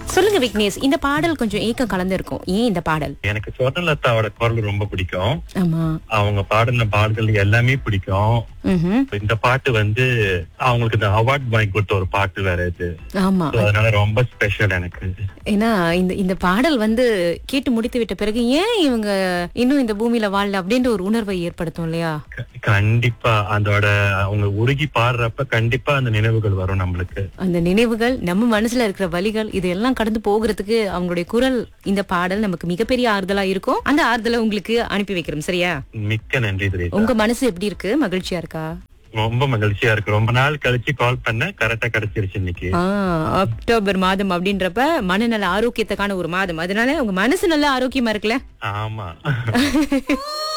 சொல்லுங்க விக்னேஷ் இந்த பாடல் கொஞ்சம் ஏக்கம் கலந்து இருக்கும் ஏன் இந்த பாடல் எனக்கு சுவர்ணலதாவோட குரல் ரொம்ப பிடிக்கும் ஆமா அவங்க பாடின பாடல்கள் எல்லாமே பிடிக்கும் ம்ஹும். இந்த பாட்டு வந்து அவங்களுக்கு இந்த அவார்ட் வாங்கி கொடுத்த ஒரு பாட்டு வேற இது ஆமா So, அதனால ரொம்ப ஸ்பெஷல் எனக்கு ஏன்னா இந்த இந்த பாடல் வந்து கேட்டு முடித்து விட்ட பிறகு ஏன் இவங்க இன்னும் இந்த பூமியில வாழல அப்படின்ற ஒரு உணர்வை ஏற்படுத்தும் இல்லையா க- கண்டிப்பா அதோட அவங்க உருகி பாடுறப்ப கண்டிப்பா அந்த நினைவுகள் வரும் நம்மளுக்கு அந்த நினைவுகள் நம்ம மனசுல இருக்கிற வலிகள் இதெல்லாம் கடந்து போகிறதுக்கு அவங்களுடைய குரல் இந்த பாடல் நமக்கு மிகப்பெரிய ஆறுதலா இருக்கும் அந்த ஆறுதலை உங்களுக்கு அனுப்பி வைக்கிறோம் சரியா மிக்க நன்றி திரேசா உங்க மனசு எப்படி இருக்கு மகிழ்ச்சியா இருக்கா ரொம்ப மகிழ்ச்சியா இருக்கு ரொம்ப நாள் கழிச்சு கால் பண்ண கரெக்டா கிடைச்சிருச்சு இன்னைக்கு ஆ, அக்டோபர் மாதம் அப்படின்றப்ப மனநல ஆரோக்கியத்துக்கான ஒரு மாதம் அதனால உங்க மனசு நல்ல ஆரோக்கியமா இருக்குல்ல ஆமா